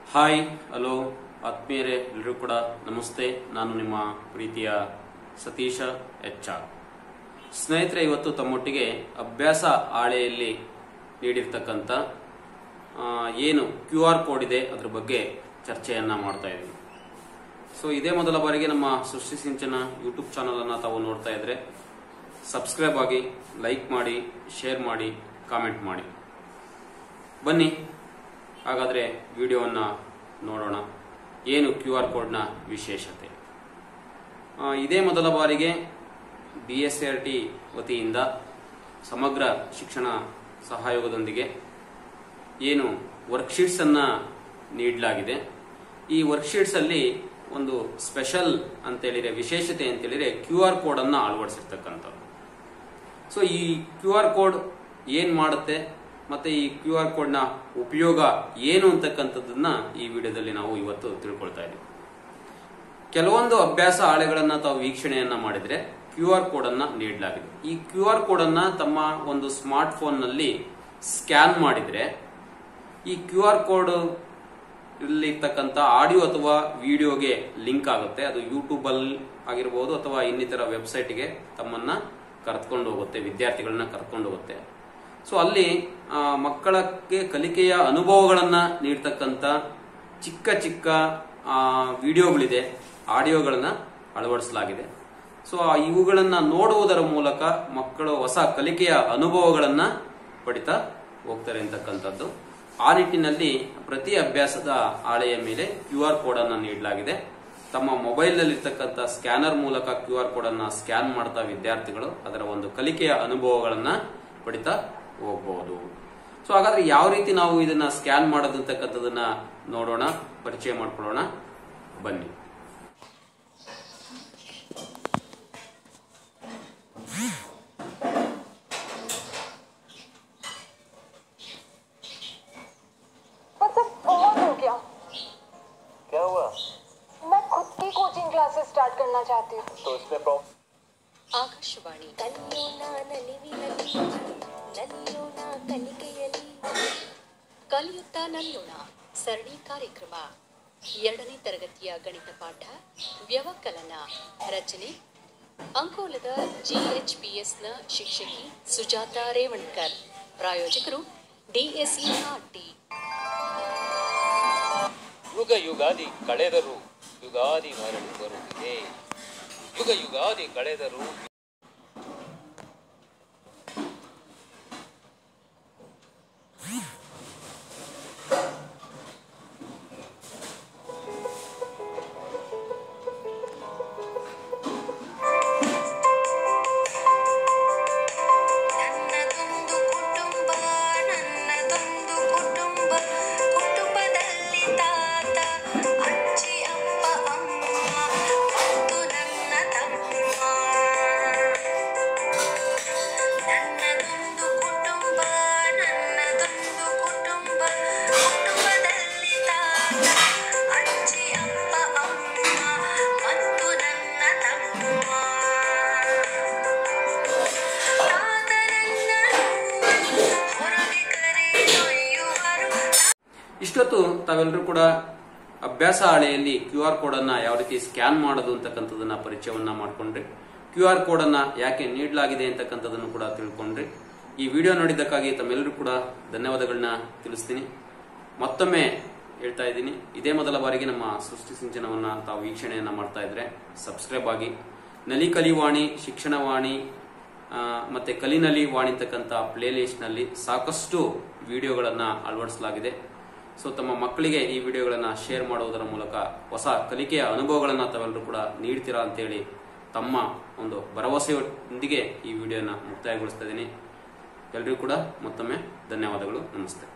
hi hello ಆತ್ಮೀಯರೇ ಎಲ್ಲರೂ ಕೂಡ ನಮಸ್ತೆ ನಾನು ನಿಮ್ಮ ಪ್ರೀತಿಯ ಸತೀಶ ಎಚ್ ಆರ್ ಸ್ನೇಹಿತರೆ ಇವತ್ತು ತಮ್ಮೊಟ್ಟಿಗೆ ಅಭ್ಯಾಸ ಹಾಳೆಯಲ್ಲಿ ನೀಡಿರ್ತಕ್ಕಂಥ ಆ, ಏನು ಕ್ಯೂ ಆರ್ ಕೋಡ್ ಇದೆ ಅದ್ರ ಬಗ್ಗೆ ಚರ್ಚೆಯನ್ನ ಮಾಡ್ತಾ ಇದ್ದೀವಿ ಸೊ ಇದೇ ಮೊದಲ ಬಾರಿಗೆ ನಮ್ಮ ಸೃಷ್ಟಿ ಸಿಂಚನ ಯೂಟ್ಯೂಬ್ ಚಾನಲ್ ಅನ್ನ ತಾವು ನೋಡ್ತಾ ಇದ್ರೆ ಸಬ್ಸ್ಕ್ರೈಬ್ ಆಗಿ ಲೈಕ್ ಮಾಡಿ ಶೇರ್ ಮಾಡಿ ಕಾಮೆಂಟ್ ಮಾಡಿ ಬನ್ನಿ ಹಾಗಾದ್ರೆ ವಿಡಿಯೋವನ್ನ ನೋಡೋಣ ಏನು ಕ್ಯೂ ಆರ್ ಕೋಡ್ನ ವಿಶೇಷತೆ ಆ, ಇದೇ ಮೊದಲ ಬಾರಿಗೆ ಬಿ ಎಸ್ ಆರ್ ಟಿ ವತಿಯಿಂದ ಸಮಗ್ರ ಶಿಕ್ಷಣ ಸಹಯೋಗದೊಂದಿಗೆ ಏನು ವರ್ಕ್ಶೀಟ್ಸ್ ಅನ್ನ ನೀಡಲಾಗಿದೆ ಈ ವರ್ಕ್ಶೀಟ್ಸ್ ಅಲ್ಲಿ ಒಂದು ಸ್ಪೆಷಲ್ ಅಂತೇಳಿದ್ರೆ ವಿಶೇಷತೆ ಅಂತೇಳಿದ್ರೆ ಕ್ಯೂ ಆರ್ ಕೋಡ್ ಅನ್ನ ಅಳವಡಿಸಿರ್ತಕ್ಕಂಥದ್ದು ಸೊ ಈ ಕ್ಯೂ ಆರ್ ಕೋಡ್ ಏನ್ ಮಾಡುತ್ತೆ ಮತ್ತೆ ಈ ಕ್ಯೂ ಆರ್ ಕೋಡ್ ನ ಉಪಯೋಗ ಏನು ಅಂತಕ್ಕಂಥದ್ದನ್ನ ಈ ವಿಡಿಯೋದಲ್ಲಿ ನಾವು ಇವತ್ತು ತಿಳ್ಕೊಳ್ತಾ ಇದ್ದೀವಿ ಕೆಲವೊಂದು ಅಭ್ಯಾಸ ಹಾಳೆಗಳನ್ನ ತಾವು ವೀಕ್ಷಣೆಯನ್ನ ಮಾಡಿದ್ರೆ ಕ್ಯೂ ಆರ್ ಕೋಡ್ ಅನ್ನ ನೀಡಲಾಗಿದೆ ಈ ಕ್ಯೂ ಆರ್ ಕೋಡ್ ಅನ್ನ ತಮ್ಮ ಒಂದು ಸ್ಮಾರ್ಟ್ ಫೋನ್ ನಲ್ಲಿ ಸ್ಕ್ಯಾನ್ ಮಾಡಿದ್ರೆ ಈ ಕ್ಯೂ ಆರ್ ಕೋಡ್ ಇರ್ತಕ್ಕಂಥ ಆಡಿಯೋ ಅಥವಾ ವಿಡಿಯೋಗೆ ಲಿಂಕ್ ಆಗುತ್ತೆ ಅದು ಯೂಟ್ಯೂಬ್ ಅಲ್ಲಿ ಆಗಿರಬಹುದು ಅಥವಾ ಇನ್ನಿತರ ವೆಬ್ಸೈಟ್ಗೆ ತಮ್ಮನ್ನ ಕರೆದುಕೊಂಡು ಹೋಗುತ್ತೆ ವಿದ್ಯಾರ್ಥಿಗಳನ್ನ ಕರ್ಕೊಂಡು ಹೋಗುತ್ತೆ ಸೊ ಅಲ್ಲಿ ಆ, ಮಕ್ಕಳಕ್ಕೆ ಕಲಿಕೆಯ ಅನುಭವಗಳನ್ನ ನೀಡ್ತಕ್ಕಂಥ ಚಿಕ್ಕ ಚಿಕ್ಕ ಆ, ವಿಡಿಯೋಗಳಿದೆ ಆಡಿಯೋಗಳನ್ನ ಅಳವಡಿಸಲಾಗಿದೆ ಸೊ ಆ ಇವುಗಳನ್ನ ನೋಡುವುದರ ಮೂಲಕ ಮಕ್ಕಳು ಹೊಸ ಕಲಿಕೆಯ ಅನುಭವಗಳನ್ನ ಪಡಿತಾ ಹೋಗ್ತಾರೆ ಅಂತಕ್ಕಂಥದ್ದು ಆ ನಿಟ್ಟಿನಲ್ಲಿ ಪ್ರತಿ ಅಭ್ಯಾಸದ ಹಾಳೆಯ ಮೇಲೆ ಕ್ಯೂ ಆರ್ ಕೋಡ್ ಅನ್ನ ನೀಡಲಾಗಿದೆ ತಮ್ಮ ಮೊಬೈಲ್ ನಲ್ಲಿರ್ತಕ್ಕಂಥ ಸ್ಕ್ಯಾನರ್ ಮೂಲಕ ಕ್ಯೂ ಆರ್ ಕೋಡ್ ಅನ್ನ ಸ್ಕ್ಯಾನ್ ಮಾಡ್ತಾ ವಿದ್ಯಾರ್ಥಿಗಳು ಅದರ ಒಂದು ಕಲಿಕೆಯ ಅನುಭವಗಳನ್ನ ಪಡಿತಾ ಹೋಗಬಹುದು ಸೊ ಹಾಗಾದ್ರೆ ಯಾವ ರೀತಿ ನಾವು ಇದನ್ನ ಸ್ಕ್ಯಾನ್ ಮಾಡೋದು ಅಂತಕ್ಕಂಥದನ್ನ ನೋಡೋಣ ಪರಿಚಯ ಮಾಡ್ಕೊಳ್ಳೋಣ ಬನ್ನಿ मतलब बहुत हो गया क्या हुआ मैं खुद की कोचिंग क्लासेस स्टार्ट करना चाहती हूँ तो इसमें प्रॉब्लम ಆಕಾಶವಾಣಿ ಕಲಿಯೋಣ ನಲಿವಿನಲ್ಲಿ ನಲಿಯೋಣ ಕಲಿಕೆಯಲ್ಲಿ ಕಲಿಯುತ್ತಾ ನಲಿಯೋಣ ಸರಣಿ ಕಾರ್ಯಕ್ರಮ ಎರಡನೇ ತರಗತಿಯ ಗಣಿತ ಪಾಠ ವ್ಯವಕಲನ ರಚನೆ ಅಂಕೋಲದ ಜಿಎಚ್ಪಿಎಸ್ನ ಶಿಕ್ಷಕಿ ಸುಜಾತ ರೇವಣ್ಕರ್ ಪ್ರಾಯೋಜಕರು ಡಿಎಸ್ಇ ಆರ್ಟಿ ಯುಗ ಯುಗಾದಿ ಕಳೆದರು ಯುಗಾದಿ ಮರಳಿ ಬರುತ್ತಿದೆ ಯುಗ ಯುಗಾದಿ ಕಳೆದರು ನನ್ನದೊಂದು ಕುಟುಂಬ ನನ್ನದೊಂದು ಕುಟುಂಬ ಕುಟುಂಬದಲ್ಲಿ ತಾತ ಅಜ್ಜಿ ಅಪ್ಪ ಅಮ್ಮ ಮತ್ತು ನನ್ನ ತಮ್ಮ ನನ್ನದೊಂದು ಕುಟುಂಬ ನನ್ನದೊಂದು ಕುಟುಂಬ ಕುಟುಂಬದಲ್ಲಿ ತಾತ ಅಜ್ಜಿ ಅಪ್ಪ ಅಮ್ಮ ಮತ್ತು ನನ್ನ ತಮ್ಮ ಹೊರಗೆ ಕರೆದೊಯ್ಯುವರು ಇಷ್ಟೊತ್ತು ತಾವೆಲ್ಲರೂ ಕೂಡ ಅಭ್ಯಾಸ ಹಾಳೆಯಲ್ಲಿ ಕ್ಯೂ ಆರ್ ಕೋಡ್ ಅನ್ನ ಯಾವ ರೀತಿ ಸ್ಕ್ಯಾನ್ ಮಾಡೋದು ಅಂತಕ್ಕಂಥದನ್ನ ಪರಿಚಯವನ್ನ ಮಾಡ್ಕೊಂಡ್ರಿ ಕ್ಯೂ ಆರ್ ಕೋಡ್ ಅನ್ನ ಯಾಕೆ ನೀಡಲಾಗಿದೆ ಅಂತಕ್ಕಂಥದನ್ನು ಕೂಡ ತಿಳ್ಕೊಂಡ್ರಿ ಈ ವಿಡಿಯೋ ನೋಡಿದ್ದಕ್ಕಾಗಿ ತಮ್ಮೆಲ್ಲರೂ ಕೂಡ ಧನ್ಯವಾದಗಳನ್ನ ತಿಳಿಸ್ತೀನಿ ಮತ್ತೊಮ್ಮೆ ಹೇಳ್ತಾ ಇದ್ದೀನಿ ಇದೇ ಮೊದಲ ಬಾರಿಗೆ ನಮ್ಮ ಸೃಷ್ಟಿ ಸಿಂಚನವನ್ನ ತಾವು ವೀಕ್ಷಣೆಯನ್ನ ಮಾಡ್ತಾ ಇದ್ರೆ ಸಬ್ಸ್ಕ್ರೈಬ್ ಆಗಿ ನಲಿ ಕಲಿವಾಣಿ ಶಿಕ್ಷಣವಾಣಿ ಆ, ಮತ್ತೆ ಕಲಿನಲಿ ವಾಣಿ ಅಂತಕ್ಕಂಥ ಪ್ಲೇ ಲಿಸ್ಟ್ ನಲ್ಲಿ ಸಾಕಷ್ಟು ವಿಡಿಯೋಗಳನ್ನ ಅಳವಡಿಸಲಾಗಿದೆ ಸೊ ತಮ್ಮ ಮಕ್ಕಳಿಗೆ ಈ ವಿಡಿಯೋಗಳನ್ನ ಶೇರ್ ಮಾಡುವುದರ ಮೂಲಕ ಹೊಸ ಕಲಿಕೆಯ ಅನುಭವಗಳನ್ನ ತಾವೆಲ್ಲರೂ ಕೂಡ ನೀಡ್ತೀರಾ ಅಂತೇಳಿ ತಮ್ಮ ಒಂದು ಭರವಸೆಯೊಂದಿಗೆ ಈ ವಿಡಿಯೋನ ಮುಕ್ತಾಯಗೊಳಿಸ್ತಾ ಇದ್ದೀನಿ ಎಲ್ರಿಗೂ ಕೂಡ ಮತ್ತೊಮ್ಮೆ ಧನ್ಯವಾದಗಳು ನಮಸ್ತೆ